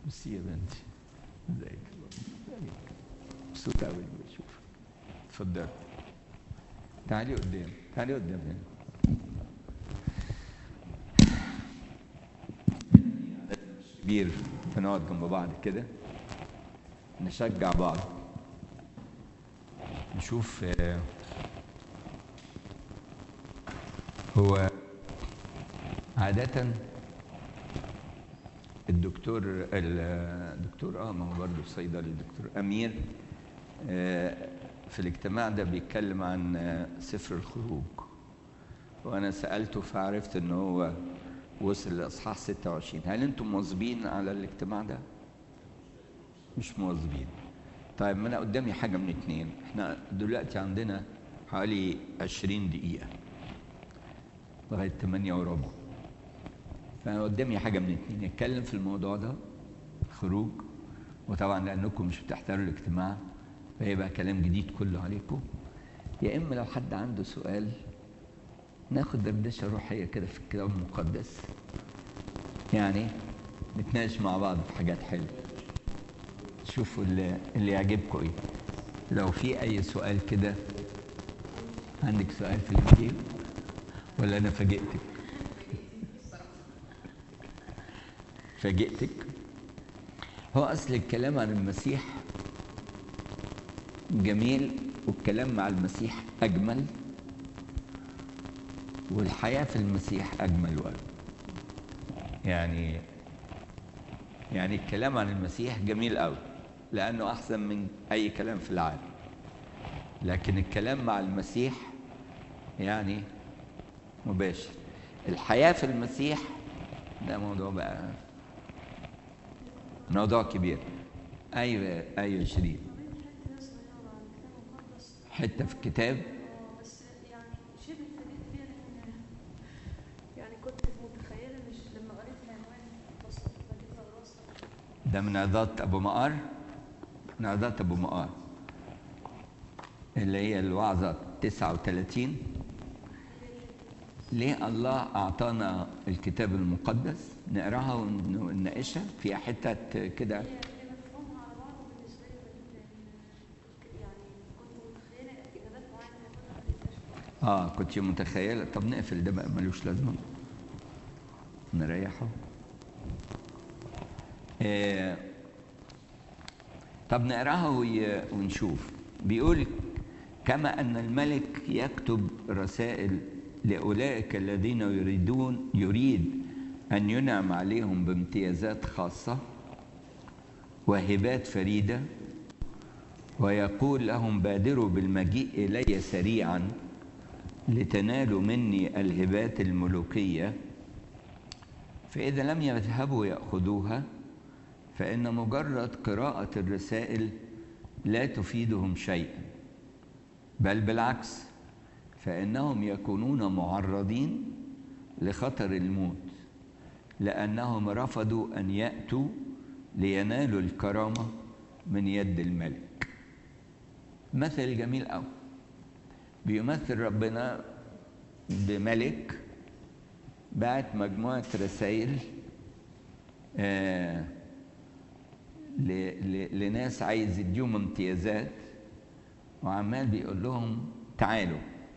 ميرسي يا بنتي ازيك مبسوط قوي اني بشوفك اتفضل تعالي قدام تعالي قدام هنا كبير فنقعد جنب بعض كده نشجع بعض نشوف آه، هو عادة الدكتور الدكتور اه ما هو برضه صيدلي الدكتور امير آه، في الاجتماع ده بيتكلم عن آه، سفر الخروج وانا سالته فعرفت ان هو وصل لاصحاح 26 هل انتم مواظبين على الاجتماع ده مش مواظبين طيب ما انا قدامي حاجه من اتنين احنا دلوقتي عندنا حوالي 20 دقيقه لغايه 8 وربع فانا قدامي حاجه من اتنين اتكلم في الموضوع ده خروج وطبعا لانكم مش بتحضروا الاجتماع فيبقى كلام جديد كله عليكم يا اما لو حد عنده سؤال ناخد دردشه روحيه كده في الكتاب المقدس يعني نتناقش مع بعض في حاجات حلوه شوفوا اللي, اللي يعجبكم ايه لو في اي سؤال كده عندك سؤال في الانجيل ولا انا فاجئتك فاجئتك هو اصل الكلام عن المسيح جميل والكلام مع المسيح اجمل والحياه في المسيح اجمل وأجمل يعني يعني الكلام عن المسيح جميل قوي لانه احسن من اي كلام في العالم لكن الكلام مع المسيح يعني مباشر الحياه في المسيح ده موضوع بقى موضوع كبير ايوه ايوه شريف حته في الكتاب بس يعني شبه ابتديت فيها لان يعني كنت متخيله مش لما قريت العنوان بصيت لقيتها راسها ده من عظات ابو مقار من عظات ابو مقار اللي هي الوعظه 39 ليه الله اعطانا الكتاب المقدس نقراها ونناقشها فيها حتت كده هي هي مفهومها على بعضه بالنسبه لي غريب لان يعني كنت متخيله اجابات معينه هاخدها ما لقيتهاش اه كنت متخيله طب نقفل ده بقى ملوش لازمه نريحه آه طب نقراها وي- ونشوف بيقول كما ان الملك يكتب رسائل لاولئك الذين يريدون يريد ان ينعم عليهم بامتيازات خاصه وهبات فريده ويقول لهم بادروا بالمجيء الي سريعا لتنالوا مني الهبات الملوكيه فاذا لم يذهبوا ياخذوها فان مجرد قراءه الرسائل لا تفيدهم شيئا بل بالعكس فانهم يكونون معرضين لخطر الموت لانهم رفضوا ان ياتوا لينالوا الكرامه من يد الملك مثل جميل قوي بيمثل ربنا بملك بعت مجموعة رسائل آه ل- ل- لناس عايز يديهم امتيازات وعمال بيقول لهم تعالوا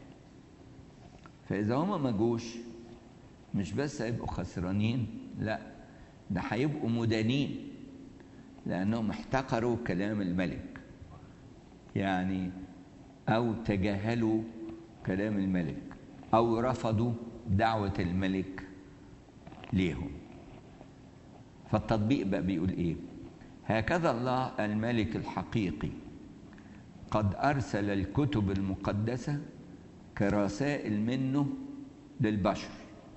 فإذا هما ما جوش مش بس هيبقوا خسرانين لا ده هيبقوا مدانين لأنهم احتقروا كلام الملك يعني أو تجاهلوا كلام الملك أو رفضوا دعوة الملك ليهم فالتطبيق بقى بيقول إيه هكذا الله الملك الحقيقي قد أرسل الكتب المقدسة كرسائل منه للبشر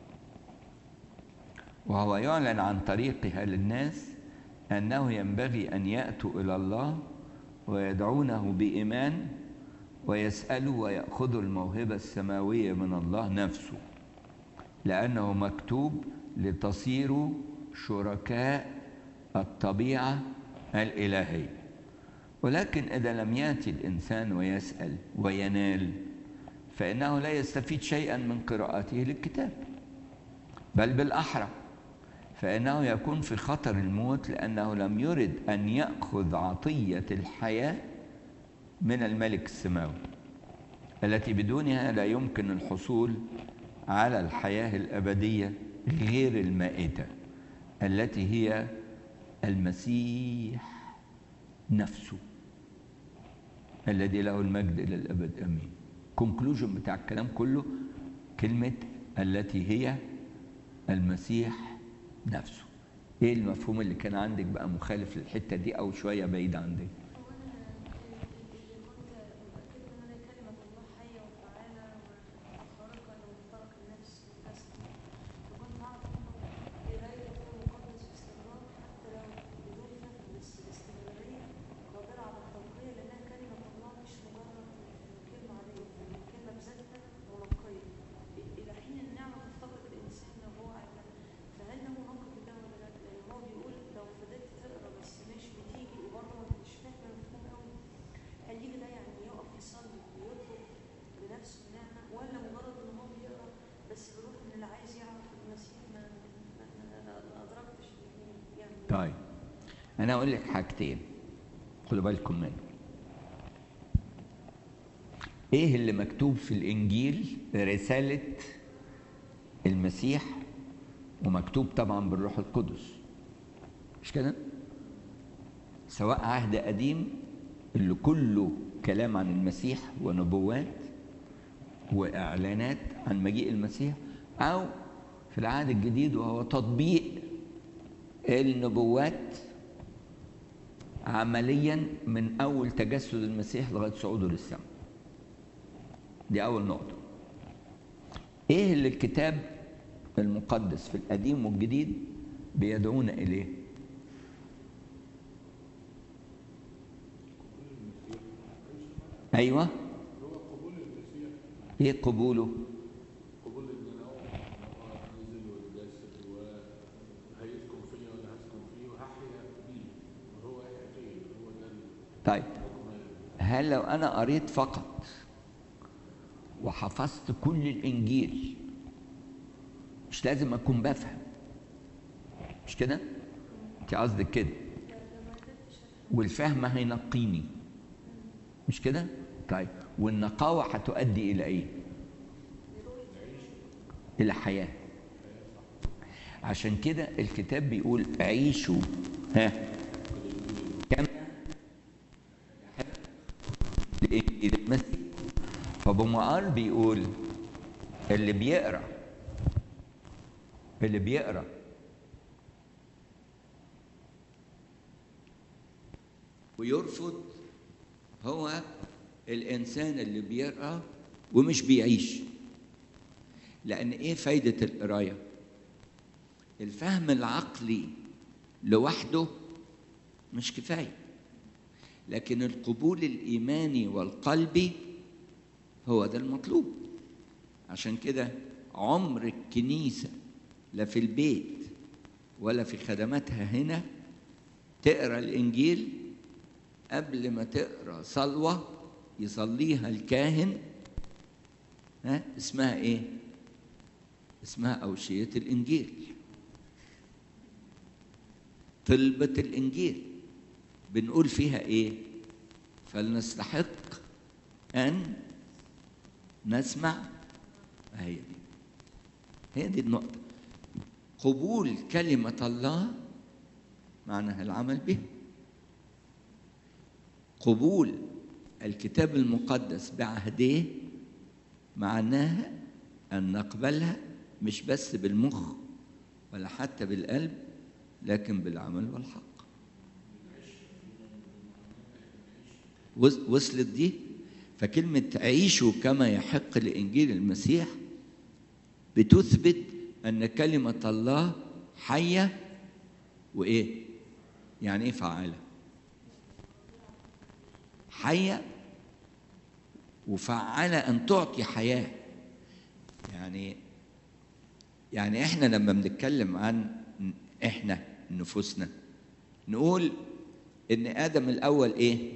وهو يعلن عن طريقها للناس أنه ينبغي أن يأتوا إلى الله ويدعونه بإيمان ويسألوا ويأخذوا الموهبة السماوية من الله نفسه لأنه مكتوب لتصيروا شركاء الطبيعة الإلهية ولكن إذا لم يأتي الإنسان ويسأل وينال فإنه لا يستفيد شيئا من قراءته للكتاب بل بالأحرى فإنه يكون في خطر الموت لأنه لم يرد أن يأخذ عطية الحياة من الملك السماوي التي بدونها لا يمكن الحصول على الحياة الأبدية غير المائتة التي هي المسيح نفسه الذي له المجد إلى الأبد أمين كونكلوجن بتاع الكلام كله كلمة التي هي المسيح نفسه ايه المفهوم اللي كان عندك بقى مخالف للحتة دي او شوية بعيد عن دي هو انا اللي كنت متاكده ان انا كلمه الله حيه وفعاله وخارقه لمخترق النفس والجسد وكنت اعرف انه قرايه الكتاب المقدس باستمرار حتى لو بدون فهم بس باستمراريه قادره على التنقيه لانها كلمه الله مش مجرد كلمه عاديه كلمه بذاتها منقيه الى حين النعمه تفتقد الانسان لو هو عايزها فهل ده مناقض ده ولا لا؟ لان هو بيقول لو فضلت تقرا بس مش بتيجي وبرضه ما مش فاهم المفهوم قوي هل يجي ده يعني يقف يصلي ويطلب بنفسه النعمه ولا مجرد ان هو بيقرا بس بيروح ان اللي عايز يعرف المسيح ما ما, ما, ما, ما ادركتش يعني طيب انا اقول لك حاجتين خدوا بالكم منه ايه اللي مكتوب في الانجيل رساله المسيح ومكتوب طبعا بالروح القدس مش كده سواء عهد قديم اللي كله كلام عن المسيح ونبوات واعلانات عن مجيء المسيح او في العهد الجديد وهو تطبيق النبوات عمليا من اول تجسد المسيح لغايه صعوده للسماء دي اول نقطه ايه اللي الكتاب المقدس في القديم والجديد بيدعونا اليه ايوه ايه قبوله قبول ان هو نزل واتجسد وهيسكن فيا ولا هسكن فيه وهحيا بيه وهو هيحيا فيه هو ده طيب هل لو انا قريت فقط وحفظت كل الانجيل مش لازم اكون بفهم مش كده انت قصدك كده والفهم هينقيني مش كده طيب والنقاوه هتؤدي الى ايه الى حياه عشان كده الكتاب بيقول عيشوا ها كم لإنجيل المسيح فبمقار بيقول اللي بيقرا اللي بيقرا ويرفض هو الانسان اللي بيقرا ومش بيعيش لان ايه فايده القرايه الفهم العقلي لوحده مش كفايه لكن القبول الايماني والقلبي هو ده المطلوب عشان كده عمر الكنيسه لا في البيت ولا في خدماتها هنا تقرا الانجيل قبل ما تقرا صلوه يصليها الكاهن ها اسمها ايه اسمها اوشيه الانجيل طلبه الانجيل بنقول فيها ايه فلنستحق ان نسمع هي دي هي دي النقطه قبول كلمه الله معناها العمل بها قبول الكتاب المقدس بعهديه معناها ان نقبلها مش بس بالمخ ولا حتى بالقلب لكن بالعمل والحق وصلت دي فكلمة عيشوا كما يحق لإنجيل المسيح بتثبت أن كلمة الله حية وإيه؟ يعني إيه فعالة؟ حية وفعالة أن تعطي حياة يعني يعني إحنا لما بنتكلم عن إحنا نفوسنا نقول إن آدم الأول إيه؟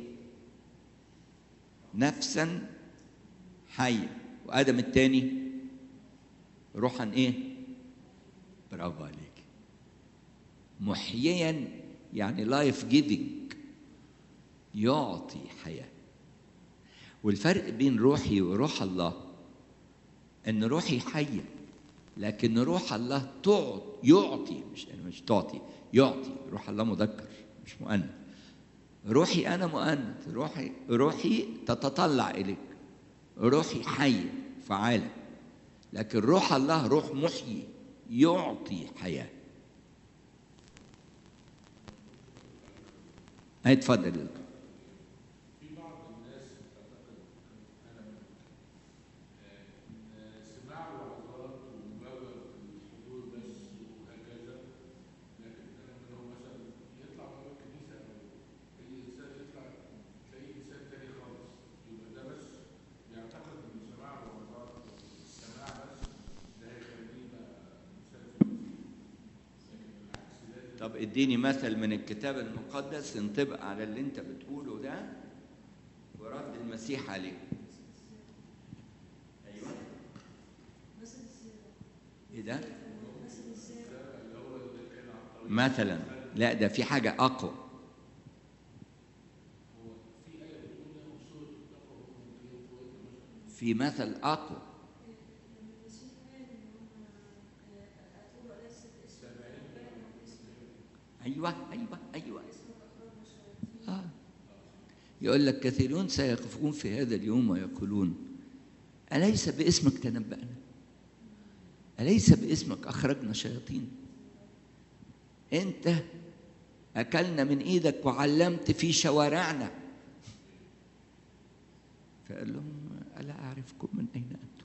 نفسا حية وآدم الثاني روحا إيه؟ برافو عليك محييا يعني لايف جيفنج يعطي حياه والفرق بين روحي وروح الله ان روحي حيه لكن روح الله تعطي يعطي مش مش تعطي يعطي روح الله مذكر مش مؤنث روحي انا مؤنث روحي روحي تتطلع اليك روحي حيه فعاله لكن روح الله روح محيي يعطي حياه هاي اتفضل في بعض الناس تعتقد انا منهم ان سماع الوعظات ومجرد الحضور بس وهكذا لكن انا منهم مثلا يطلع بره الكنيسه او اي انسان يطلع تلاقيه انسان تاني خالص يبقى ده بس يعتقد ان سماع الوعظات السماع بس ده هيخليه بقى انسان في المسيح لكن بالعكس لازم طب اديني مثل من الكتاب المقدس ينطبق على اللي انت بتقوله ده ورد المسيح عليه ايوه مثل الزيادة ايه ده مثل الزيادة مثلا لا ده في حاجه اقوى في مثل اقوى لما المسيح قال إن هم هتقولوا أليس باسم ربنا وباسم ايوه ايوه ايوه اسم أخرجنا الشياطين آه. يقول لك كثيرون سيقفون في هذا اليوم ويقولون أليس باسمك تنبأنا أليس باسمك أخرجنا شياطين أنت أكلنا من إيدك وعلمت في شوارعنا فقال لهم ألا أعرفكم من أين أنتم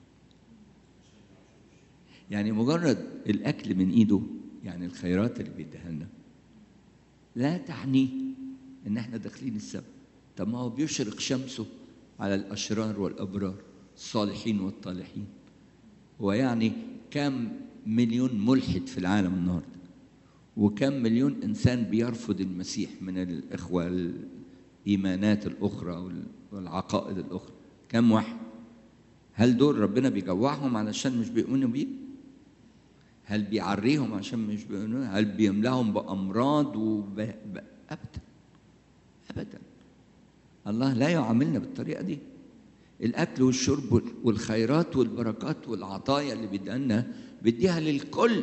يعني مجرد الأكل من إيده يعني الخيرات اللي بيديها لنا لا تعني ان احنا داخلين السبت طب ما هو بيشرق شمسه على الاشرار والابرار الصالحين والطالحين هو يعني كم مليون ملحد في العالم النهارده وكم مليون انسان بيرفض المسيح من الاخوه الايمانات الاخرى وال- والعقائد الاخرى كم واحد هل دول ربنا بيجوعهم علشان مش بيؤمنوا بيه هل بيعريهم عشان مش بيؤمنوا هل بيملاهم بامراض وب... ب... ابدا ابدا الله لا يعاملنا بالطريقه دي الاكل والشرب والخيرات والبركات والعطايا اللي بيديها لنا بيديها للكل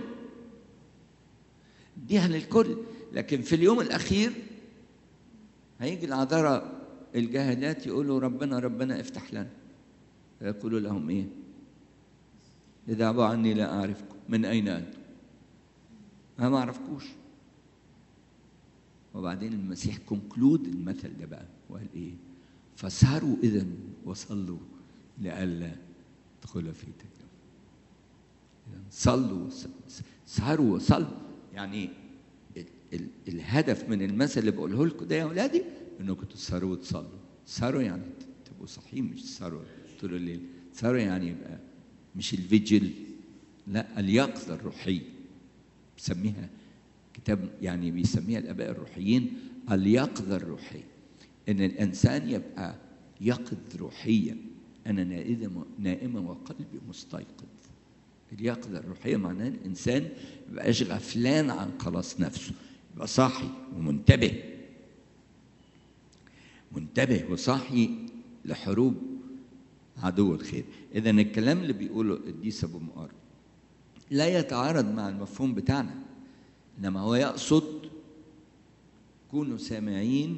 بيديها للكل لكن في اليوم الاخير هيجي العذراء الجاهلات يقولوا ربنا ربنا افتح لنا فيقولوا لهم ايه اذهبوا عني لا اعرفكم من اين انتم انا ما اعرفكوش وبعدين المسيح كونكلود المثل ده بقى وقال ايه فسهروا اذا وصلوا لئلا تدخلوا في تجربه إذن صلوا س- س- سهروا وصلوا يعني ال- ال- الهدف من المثل اللي بقوله لكم ده يا اولادي انكم تسهروا وتصلوا سهروا يعني ت- تبقوا صاحيين مش تسهروا طول الليل سهروا يعني يبقى مش الفيجل لا اليقظه الروحيه بيسميها كتاب يعني بيسميها الاباء الروحيين اليقظه الروحيه ان الانسان يبقى يقظ روحيا انا نائمه نائمه وقلبي مستيقظ اليقظه الروحيه معناها الانسان ما يبقاش غفلان عن خلاص نفسه يبقى صاحي ومنتبه منتبه وصاحي لحروب عدو الخير اذا الكلام اللي بيقوله القديس ابو مقار لا يتعارض مع المفهوم بتاعنا انما هو يقصد كونوا سامعين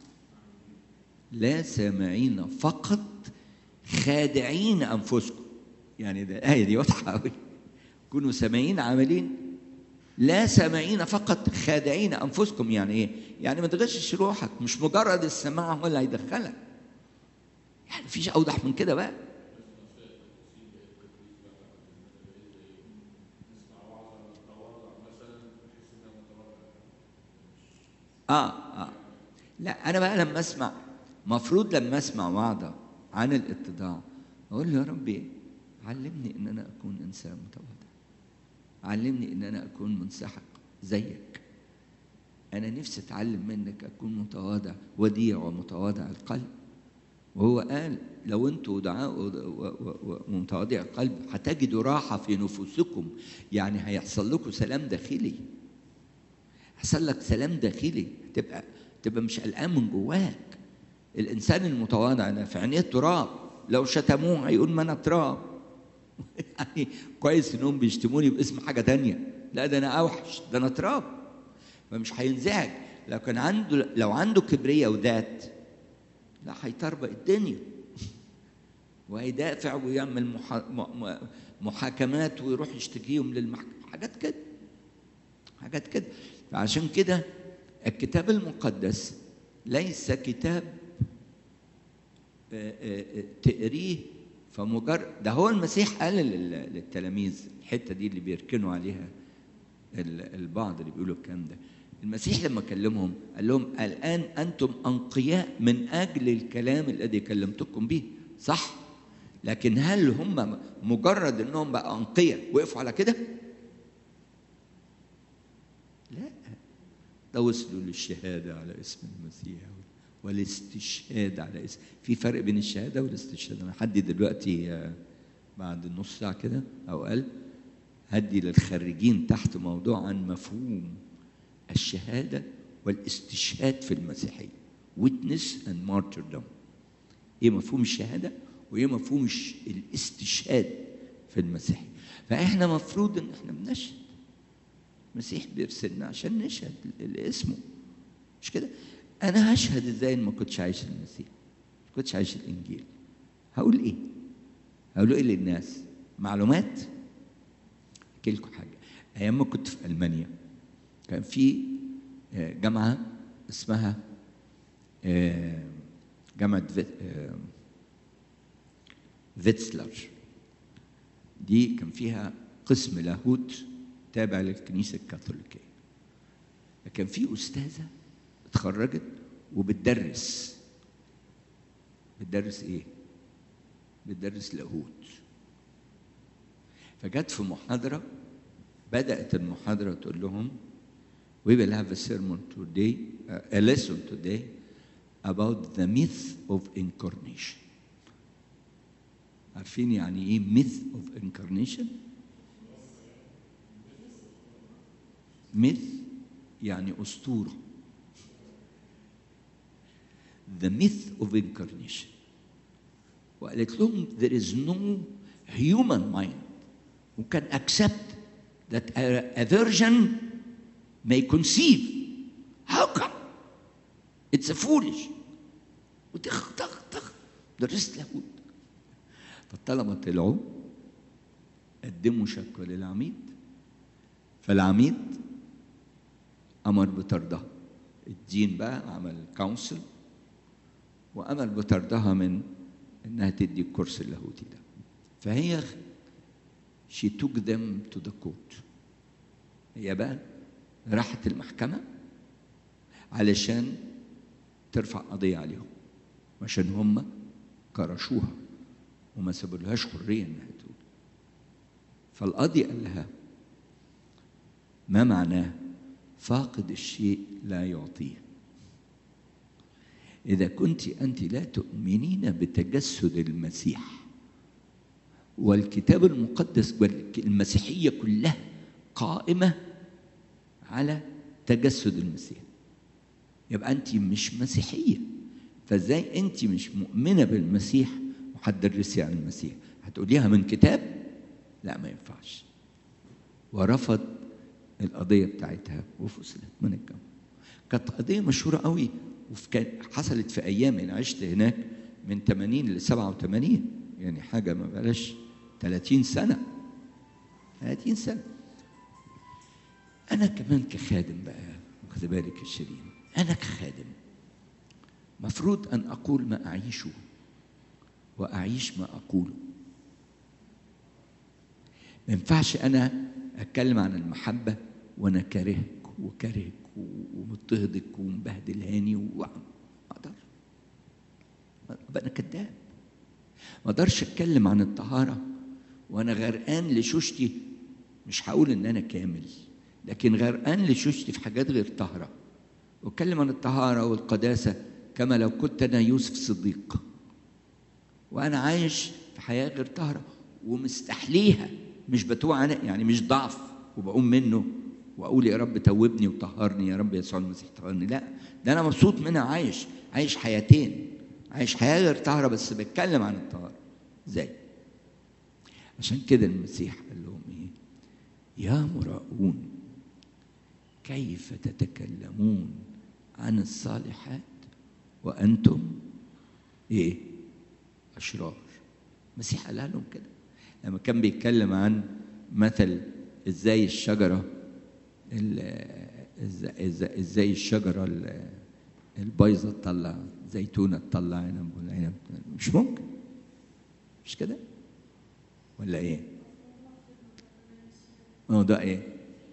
لا سامعين فقط خادعين انفسكم يعني ده الايه دي واضحه قوي كونوا سامعين عاملين لا سامعين فقط خادعين انفسكم يعني ايه يعني ما تغشش روحك مش مجرد السماع هو اللي هيدخلك يعني مفيش اوضح من كده بقى اه اه لا انا بقى لما اسمع مفروض لما اسمع وعظه عن الاتضاع اقول له يا ربي علمني ان انا اكون انسان متواضع علمني ان انا اكون منسحق زيك انا نفسي اتعلم منك اكون متواضع وديع ومتواضع القلب وهو قال لو انتوا دعاء و- و- و- ومتواضع القلب هتجدوا راحه في نفوسكم يعني هيحصل لكم سلام داخلي حصل لك سلام داخلي تبقى تبقى مش قلقان من جواك الانسان المتواضع ده في عينيه تراب لو شتموه هيقول ما انا تراب يعني كويس انهم بيشتموني باسم حاجه تانية لا ده انا اوحش ده انا تراب فمش هينزعج لو كان عنده لو عنده كبريه وذات لا هيطربق الدنيا وهيدافع ويعمل محا... م- م- محاكمات ويروح يشتكيهم للمحكمة حاجات كده حاجات كده فعشان كده الكتاب المقدس ليس كتاب آه، آه، آه، تقريه فمجرد ده هو المسيح قال لل- للتلاميذ الحته دي اللي بيركنوا عليها ال- البعض اللي بيقولوا الكلام ده المسيح لما كلمهم قال لهم الآن أنتم أنقياء من أجل الكلام الذي كلمتكم به صح لكن هل هم مجرد أنهم بقى أنقياء وقفوا على كده لا ده وصلوا للشهادة على اسم المسيح والاستشهاد على اسم في فرق بين الشهادة والاستشهاد أنا حدي دلوقتي آه، بعد نص ساعة كده أو أقل هدي للخريجين تحت موضوع عن مفهوم الشهادة والاستشهاد في المسيحية witness and martyrdom ايه مفهوم الشهادة وايه مفهوم الش- الاستشهاد في المسيحية فاحنا مفروض ان احنا بنشهد المسيح بيرسلنا عشان نشهد ل- لاسمه مش كده انا هشهد ازاي ان ما كنتش عايش المسيح ما كنتش عايش الانجيل هقول ايه هقول ايه للناس معلومات احكي لكم حاجه ايام ما كنت في المانيا كان في آه، جامعه اسمها آه، جامعه فيت- آه، فيتسلر دي كان فيها قسم لاهوت تابع للكنيسه الكاثوليكيه كان في استاذه اتخرجت وبتدرس بتدرس ايه بتدرس لاهوت فجت في محاضرة بدأت المحاضرة تقول لهم we will have a sermon today uh, a lesson today about the myth of incarnation عارفين يعني ايه myth of incarnation myth يعني أسطورة the myth of incarnation وقالت لهم there is no human mind who can accept that a, a virgin may conceive. How come? It's a foolish. وتخ تخ تخ درست لاهوت فالطلبة طلعوا قدموا شكوى للعميد فالعميد أمر بطردها الدين بقى عمل كونسل وأمر بطردها من إنها تدي الكورس اللاهوتي ده فهي she took them to the court هي بقى راحت المحكمة علشان ترفع قضية عليهم عشان هم كرشوها وما سابولهاش حرية انها تقول فالقاضي قال لها ما معناه فاقد الشيء لا يعطيه إذا كنت أنت لا تؤمنين بتجسد المسيح والكتاب المقدس والمسيحية كلها قائمة على تجسد المسيح يبقى أنت مش مسيحية فازاي أنت مش مؤمنة بالمسيح وهتدرسي عن المسيح هتقوليها من كتاب لا ما ينفعش ورفض القضية بتاعتها وفصلت من الجامعة كانت قضية مشهورة قوي وكان حصلت في أيام أنا عشت هناك من 80 ل 87 يعني حاجة ما بلاش 30 سنة 30 سنة أنا كمان كخادم بقى واخد بالك يا شيرين أنا كخادم مفروض أن أقول ما أعيشه وأعيش ما أقوله ما ينفعش أنا أتكلم عن المحبة وأنا كارهك وكارهك ومضطهدك ومبهدلهاني وما أقدرش أبقى أنا كذاب ما أقدرش أتكلم عن الطهارة وأنا غرقان لشوشتي مش هقول إن أنا كامل لكن غرقان لشوشتي في حاجات غير طاهرة واتكلم عن الطهارة والقداسة كما لو كنت أنا يوسف صديق وأنا عايش في حياة غير طاهرة ومستحليها مش بتوع أنا يعني مش ضعف وبقوم منه واقول يا رب توبني وطهرني يا رب يسوع المسيح طهرني لا ده انا مبسوط منها عايش عايش حياتين عايش حياه غير طاهره بس بتكلم عن الطهاره ازاي عشان كده المسيح قال لهم ايه يا مراؤون كيف تتكلمون عن الصالحات وانتم ايه اشرار المسيح قالها لهم كده لما كان بيتكلم عن مثل ازاي الشجره ال- إز- إز- ازاي الشجره ال- البايظه تطلع زيتونه تطلع عنب والعنب مش ممكن مش كده ولا ايه؟ اه ده ايه؟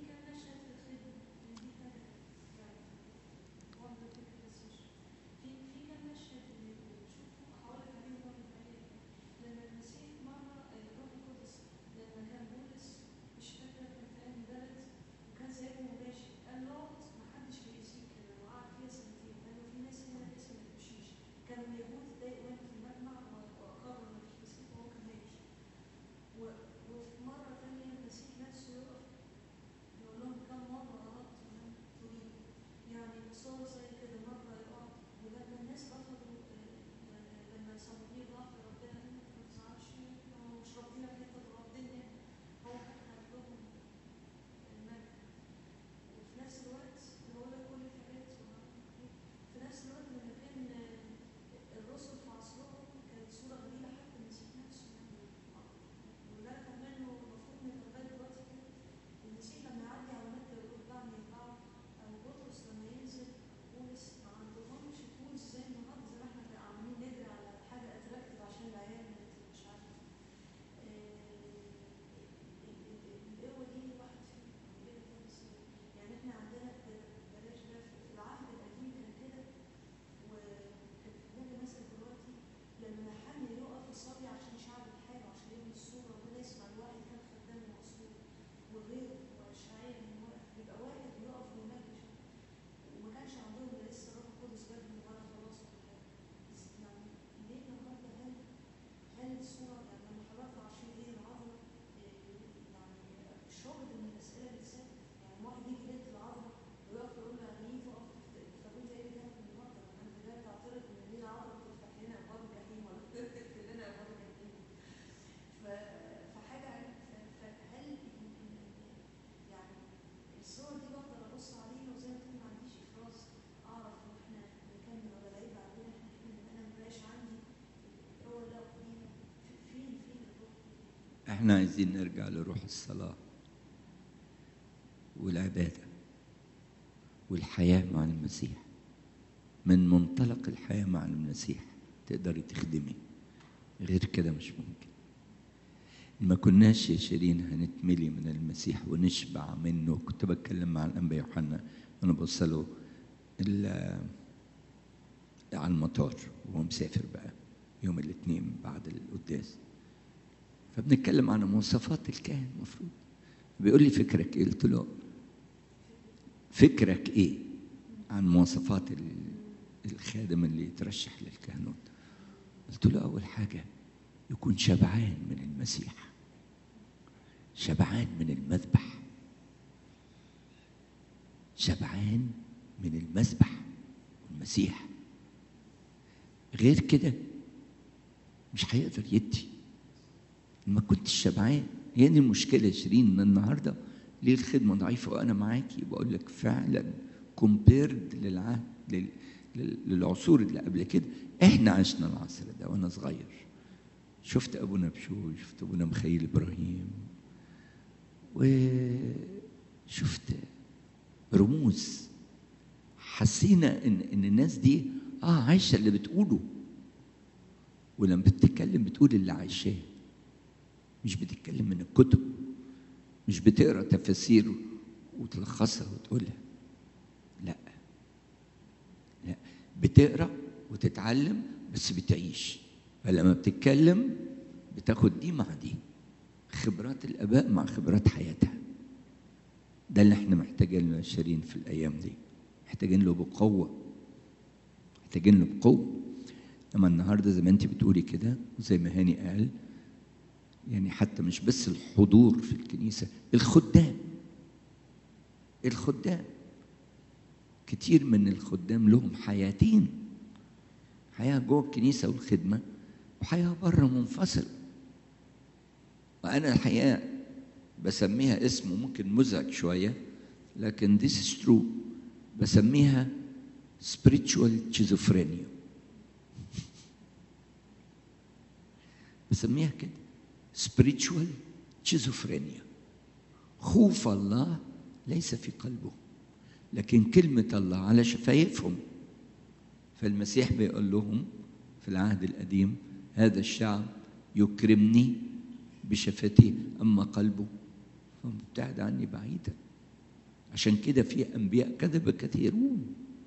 كانوا اليهود اتضايقوا منه في المجمع وقرروا انه مش مسيح وهو كان ماشي و- وفي مرة تانية المسيح نفسه يقف يقول لهم كم مرة أردت أن تريد يعني صار زي كده مرة يقف ولما الناس رفضوا آه، لما صموئيل راح لربنا قال له ما تزعلش هو مش ربنا في حتة الدنيا هو كان هيطلبهم المجد وفي نفس الوقت هو ده كل الحاجات في نفس الوقت لما كان آه، الرسل في عصرهم كانت صورة غريبة حتى المسيح نفسه وده كمان هو المفروض من لغايه دلوقتي كده المسيح لما يعدي على مكه يقول دعني يطلعوا او بطرس لما ينزل بولس ما عندهمش تولز زي النهارده زي ما احنا كنا عاملين نجري على حاجه اتراكتيف عشان العيال ما- مش عارفه القوه دي الواحد فيهم بيقدر يصير. يعني احنا عندنا ب- بلاش ده في في العهد القديم كان كده وكان مثلا دلوقتي لما حد يقف يصلي عشان شعب الحال وعشان يبني الصوره وده يسمع الواحد كان خدام مقصود وغيره واشعياء من واقف يبقى واحد يقف ويناقش وما كانش عندهم ده لسه الروح القدس جابهم وانا خلاص ولا حاجة. بس يعني ليه النهارده هل هل الصوره يعني لما حضرت عشان ايه العذراء إيه، يعني الشغل من الاسئله بتسال يعني واحد يجي ليله العذراء ويقف يقول لها مين تقف طب انت ايه اللي جابك النهارده؟ ما انت جاي تعترض ان ليه العذراء بتفتح لنا ابواب الجحيم ولا بتقفل لنا ابواب الجحيم ف- فحاجه ف- فهل يعني الصور دي بقدر ابص عليها وزي ما تكون ما عنديش افراز اعرف ان احنا نكمل ولا العيب عندنا احنا كمان ان انا ما بقاش عندي هو لا دي فين فين الروح دي؟ احنا عايزين نرجع لروح الصلاة والعبادة والحياة مع المسيح من منطلق الحياة مع المسيح تقدري تخدمي غير كده مش ممكن ما كناش يا شيرين هنتملي من المسيح ونشبع منه كنت بتكلم مع الأنبا يوحنا وأنا بوصله ال- على المطار وهو مسافر بقى يوم الاثنين بعد القداس فبنتكلم عن مواصفات الكاهن المفروض بيقول لي فكرك ايه قلت له فكرك ايه عن مواصفات ال- الخادم اللي يترشح للكهنوت قلت له اول حاجه يكون شبعان من المسيح شبعان من المذبح شبعان من المذبح والمسيح غير كده مش هيقدر يدي ما كنتش شبعان هي دي المشكلة يا شيرين ان النهارده ليه الخدمة ضعيفة وأنا معاكي بقول لك فعلا كومبيرد للعهد لل- لل- للعصور اللي قبل كده احنا عشنا العصر ده وأنا صغير شفت أبونا بشوي شفت أبونا مخيل إبراهيم وشفت رموز حسينا ان ان الناس دي اه عايشه اللي بتقوله ولما بتتكلم بتقول اللي عايشاه مش بتتكلم من الكتب مش بتقرا تفاسير وتلخصها وتقولها لا لا بتقرا وتتعلم بس بتعيش فلما بتتكلم بتاخد دي مع دي خبرات الاباء مع خبرات حياتها ده اللي احنا محتاجين له يا شيرين في الايام دي محتاجين له بقوه محتاجين له بقوه اما النهارده زي ما انت بتقولي كده وزي ما هاني قال يعني حتى مش بس الحضور في الكنيسه الخدام الخدام كتير من الخدام لهم حياتين حياة جوه الكنيسة والخدمة وحياة بره منفصلة وأنا الحقيقة بسميها اسم ممكن مزعج شوية لكن this is true بسميها spiritual schizophrenia بسميها كده spiritual schizophrenia خوف الله ليس في قلبه لكن كلمة الله على شفايفهم فالمسيح بيقول لهم في العهد القديم هذا الشعب يكرمني بشفتيه أما قلبه فمبتعد عني بعيدا عشان كده في أنبياء كذب كثيرون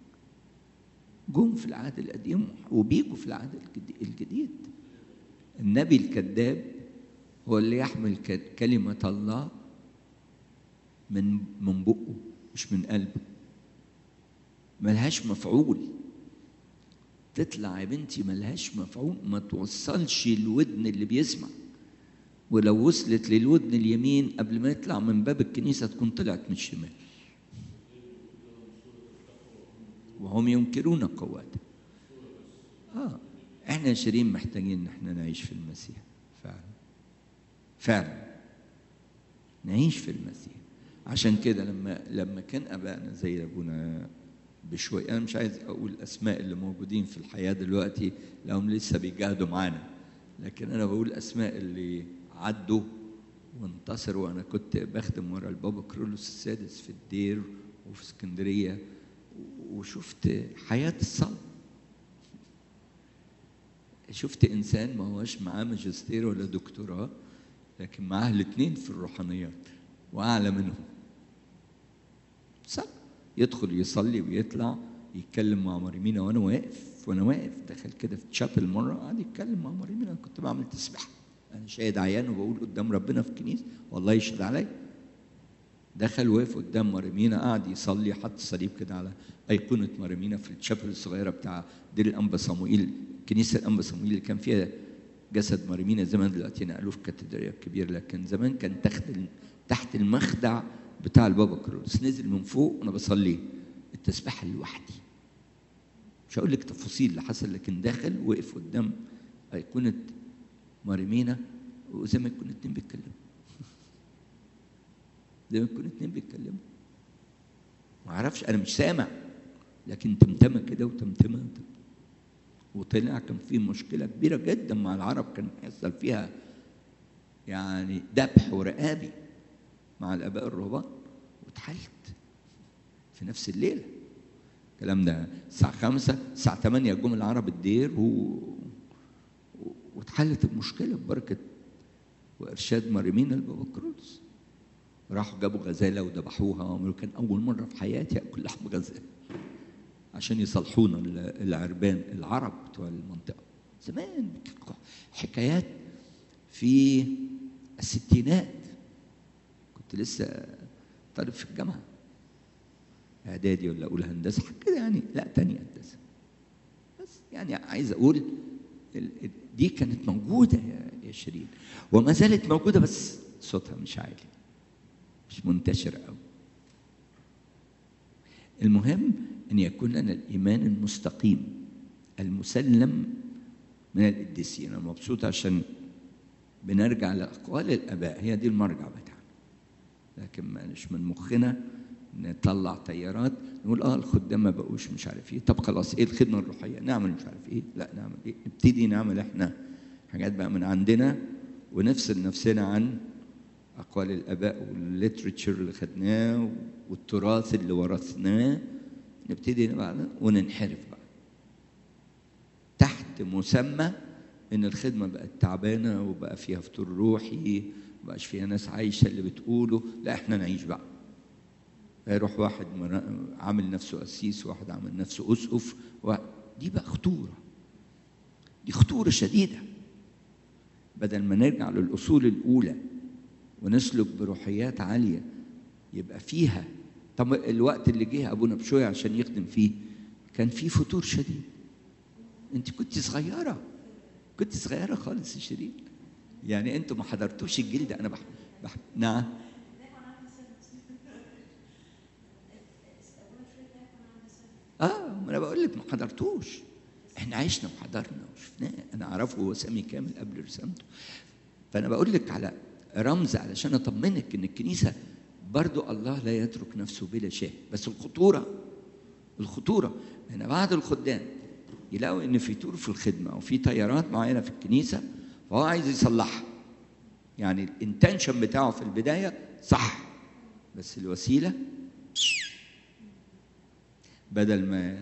جم في العهد القديم وبيجوا في العهد الجدي- الجديد النبي الكذاب هو اللي يحمل ك- كلمة الله من من بقه مش من قلبه ملهاش مفعول تطلع يا بنتي ملهاش مفعول ما توصلش الودن اللي بيسمع ولو وصلت للودن اليمين قبل ما يطلع من باب الكنيسة تكون طلعت من الشمال وهم ينكرون قواته اه احنا يا شيرين محتاجين ان احنا نعيش في المسيح فعلا فعلا نعيش في المسيح عشان كده لما لما كان ابائنا زي ابونا بشوي انا مش عايز اقول اسماء اللي موجودين في الحياه دلوقتي لهم لسه بيجاهدوا معانا لكن انا بقول اسماء اللي عدوا وانتصروا وانا كنت بخدم ورا البابا كرولوس السادس في الدير وفي اسكندريه وشفت حياه الصلاه شفت انسان ما هوش معاه ماجستير ولا دكتوراه لكن معاه الاثنين في الروحانيات واعلى منهم صح يدخل يصلي ويطلع يتكلم مع مريمينا وانا واقف وانا واقف دخل كده في تشابل مره قعد يتكلم مع مريمينا كنت بعمل تسبيحه انا شاهد عيان وبقول قدام ربنا في الكنيسه والله يشهد عليا دخل وقف قدام مريمينا قعد يصلي حط صليب كده على ايقونه مريمينا في الشابل الصغيره بتاع دير الانبا صموئيل كنيسه الانبا صموئيل اللي كان فيها جسد مريمينا زمان دلوقتي نقلوه في كاتدرائيه كبير لكن زمان كان تحت تحت المخدع بتاع البابا كرولوس نزل من فوق وانا بصلي التسبيحه لوحدي مش هقول لك تفاصيل اللي حصل لكن دخل وقف قدام ايقونه مريمينا وزي ما يكون اتنين بيتكلموا زي ما يكون اتنين بيتكلموا ما اعرفش انا مش سامع لكن تمتمه كده وتمتمه وتمتمة. وطلع كان في مشكله كبيره جدا مع العرب كان يحصل فيها يعني ذبح ورقابي مع الاباء الرهبان واتحلت في نفس الليله الكلام ده الساعه 5 الساعه 8 جم العرب الدير و... واتحلت المشكله ببركه وارشاد مريمين البابا كرولوس راحوا جابوا غزاله وذبحوها وعملوا كان اول مره في حياتي اكل لحم غزاله عشان يصلحونا العربان العرب بتوع المنطقه زمان حكايات في الستينات كنت لسه طالب في الجامعه اعدادي ولا اولى هندسه كده يعني لا تاني هندسه بس يعني عايز اقول دي كانت موجوده يا شيرين وما زالت موجوده بس صوتها مش عالي مش منتشر قوي المهم ان يكون لنا الايمان المستقيم المسلم من القديسين انا مبسوط عشان بنرجع لاقوال الاباء هي دي المرجع بتاعنا لكن مش من مخنا نطلع تيارات نقول اه الخدام ما بقوش مش عارف ايه طب خلاص ايه الخدمه الروحيه نعمل مش عارف ايه لا نعمل ايه نبتدي نعمل احنا حاجات بقى من عندنا ونفصل نفسنا عن اقوال الاباء والليترتشر اللي خدناه والتراث اللي ورثناه نبتدي بقى وننحرف بقى تحت مسمى ان الخدمه بقت تعبانه وبقى فيها فطور روحي مبقاش فيها ناس عايشه اللي بتقوله لا احنا نعيش بقى يروح واحد عامل نفسه قسيس وواحد عامل نفسه اسقف دي بقى خطوره دي خطوره شديده بدل ما نرجع للاصول الاولى ونسلك بروحيات عاليه يبقى فيها طب الوقت اللي جه ابونا بشويه عشان يخدم فيه كان فيه فتور شديد انت كنت صغيره كنت صغيره خالص يا شيرين يعني انتوا ما حضرتوش الجيل ده انا بح... بح... نعم بقول لك ما حضرتوش احنا عشنا وحضرنا وشفناه انا اعرفه هو سامي كامل قبل رسامته فانا بقول لك على رمز علشان اطمنك ان الكنيسه برضو الله لا يترك نفسه بلا شيء بس الخطوره الخطوره ان بعض الخدام يلاقوا ان في طور في الخدمه او في تيارات معينه في الكنيسه فهو عايز يصلحها يعني الانتنشن بتاعه في البدايه صح بس الوسيله بدل ما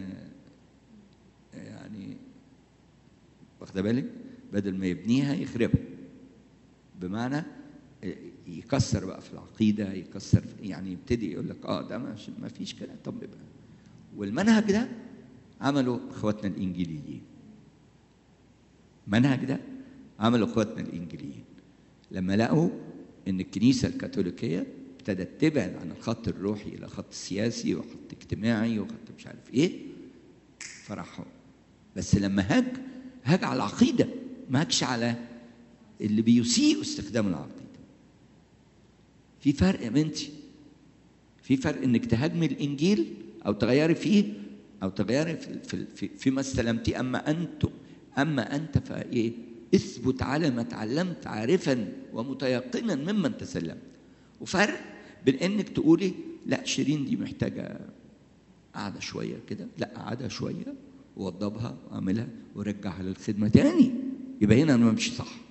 يعني واخده بالك بدل ما يبنيها يخربها بمعنى يكسر بقى في العقيده يكسر في يعني يبتدي يقول لك اه ده مش- ما فيش كده طب يبقى والمنهج ده عمله اخواتنا الانجيليين المنهج ده عمله اخواتنا الانجيليين لما لقوا ان الكنيسه الكاثوليكيه ابتدت تبعد عن الخط الروحي الى خط سياسي وخط اجتماعي وخط مش عارف ايه فراحوا بس لما هاج هاج على العقيده ما هاجش على اللي بيسيء استخدام العقيده في فرق يا بنتي في فرق انك تهاجمي الانجيل او تغيري فيه او تغيري في في في فيما استلمتيه اما انتم اما انت فايه اثبت على ما تعلمت عارفا ومتيقنا ممن تسلمت وفرق بين انك تقولي لا شيرين دي محتاجه قاعده شويه كده لا قعدها شويه ووضبها واعملها ورجعها للخدمه تاني يبقى هنا انا بمشي صح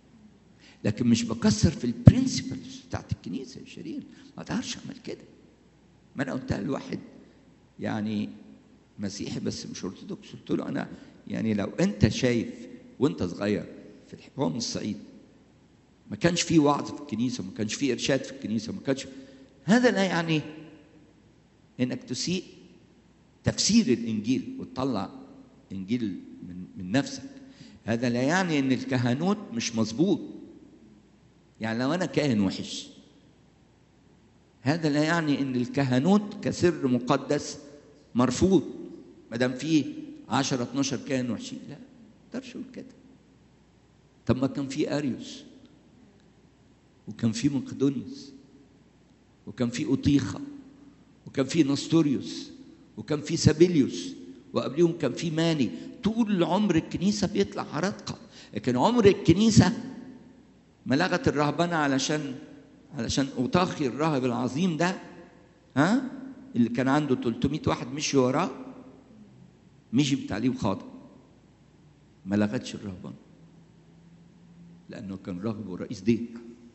لكن مش بكسر في البرنسبلز بتاعت الكنيسه يا شيرين ما اقدرش اعمل كده ما انا قلتها لواحد يعني مسيحي بس مش ارثوذكس قلت له انا يعني لو انت شايف وانت صغير في الح- هو من الصعيد ما كانش فيه وعظ في الكنيسه ما كانش فيه ارشاد في الكنيسه ما كانش هذا لا يعني انك تسيء تفسير الانجيل وتطلع انجيل من من نفسك هذا لا يعني ان الكهنوت مش مظبوط يعني لو انا كاهن وحش هذا لا يعني ان الكهنوت كسر مقدس مرفوض ما دام فيه 10 12 كاهن وحشين لا ما اقدرش اقول كده طب ما كان في اريوس وكان في مقدونيوس وكان في اوطيخه وكان في نستوريوس وكان في سابيليوس وقبليهم كان في ماني طول عمر الكنيسه بيطلع عراتقه لكن عمر الكنيسه ما لغت الرهبنه علشان علشان اوطاخي الراهب العظيم ده ها اللي كان عنده 300 واحد مشي وراه مشي بتعليم خاطئ ما لغتش الرهبنه لانه كان راهب ورئيس دين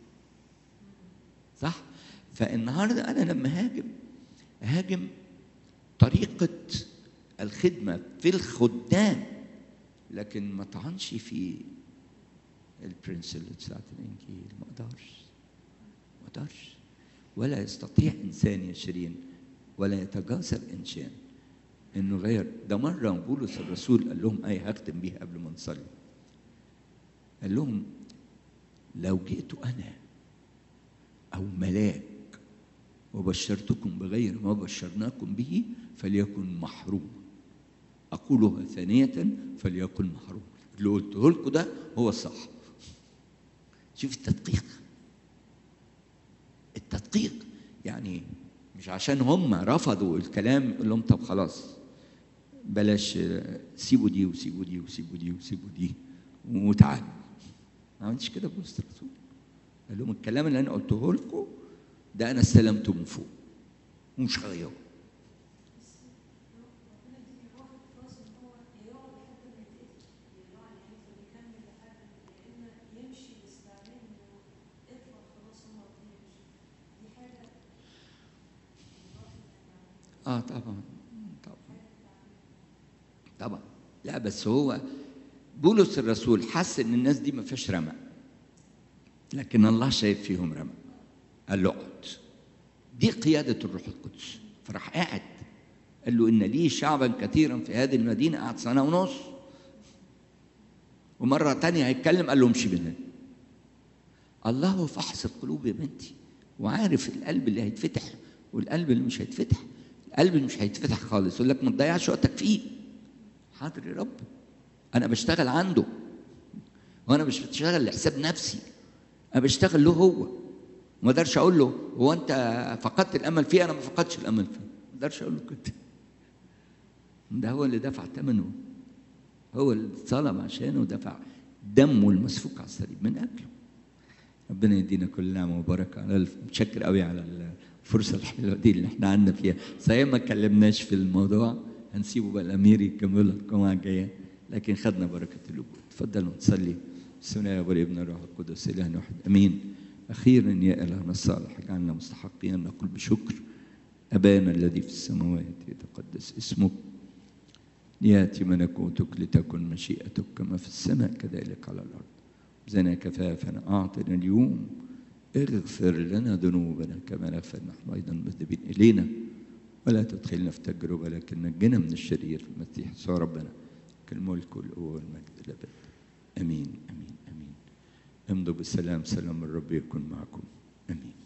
صح فالنهارده انا لما هاجم هاجم طريقه الخدمه في الخدام لكن ما طعنش في البرنسبل بتاعت الانجيل ما اقدرش ما اقدرش ولا يستطيع انسان يا شيرين ولا يتجاسر انسان انه غير ده مره بولس الرسول قال لهم ايه هختم بيها قبل ما نصلي قال لهم لو جئت انا او ملاك وبشرتكم بغير ما بشرناكم به فليكن محروم اقولها ثانيه فليكن محروم اللي قلته لكم ده هو الصح شوف التدقيق التدقيق يعني مش عشان هم رفضوا الكلام يقول لهم طب خلاص بلاش آه، سيبوا دي وسيبوا دي وسيبوا دي وسيبوا دي وتعالوا ما عملتش كده بولس الرسول قال لهم الكلام اللي انا قلته لكم ده انا استلمته من فوق ومش هغيره ربنا يديني الواحد فرص ان هو يقعد لحد ما يتقتل يقعد يفضل يكمل لحد ما يا اما يمشي بس بعدين يقول اطلع خلاص هم راضيين دي حاجه اه طبعا طبعا طبعا لا بس هو بولس الرسول حس ان الناس دي ما فيهاش رمق لكن الله شايف فيهم رمق قال له اقعد دي قيادة الروح القدس فراح قاعد قال له إن لي شعبا كثيرا في هذه المدينة قعد سنة ونص ومرة تانية هيتكلم قال له امشي من هنا الله هو فحص القلوب يا بنتي وعارف القلب اللي هيتفتح والقلب اللي مش هيتفتح القلب اللي مش هيتفتح خالص يقول لك ما تضيعش وقتك فيه حاضر يا رب انا بشتغل عنده وانا مش بشتغل لحساب نفسي انا بشتغل له هو ما اقدرش اقول له هو انت فقدت الامل فيه انا ما فقدتش الامل فيه ما اقدرش اقول له كده ده هو اللي دفع ثمنه هو اللي اتصلب عشانه ودفع دمه المسفوك على الصليب من اجله ربنا يدينا كل نعمه وبركه على الف- متشكر قوي على الفرصه الحلوه دي اللي احنا عندنا فيها صحيح ما اتكلمناش في الموضوع هنسيبه بقى الامير يكملها الجمعه الجايه لكن خدنا بركه الوجود تفضلوا نصلي بسم الله والابن الروح القدس اله واحد امين اخيرا يا الهنا الصالح اجعلنا مستحقين ان نقول بشكر ابانا الذي في السماوات يتقدس اسمك لياتي ملكوتك لتكن مشيئتك كما في السماء كذلك على الارض زنا كفافنا اعطنا اليوم اغفر لنا ذنوبنا كما نغفر نحن ايضا المذنبين الينا ولا تدخلنا في تجربه لكن نجنا من الشرير في المسيح يسوع ربنا كالملك والقوه والمجد الابد امين امين امين امضوا بالسلام سلام الرب يكن معكم امين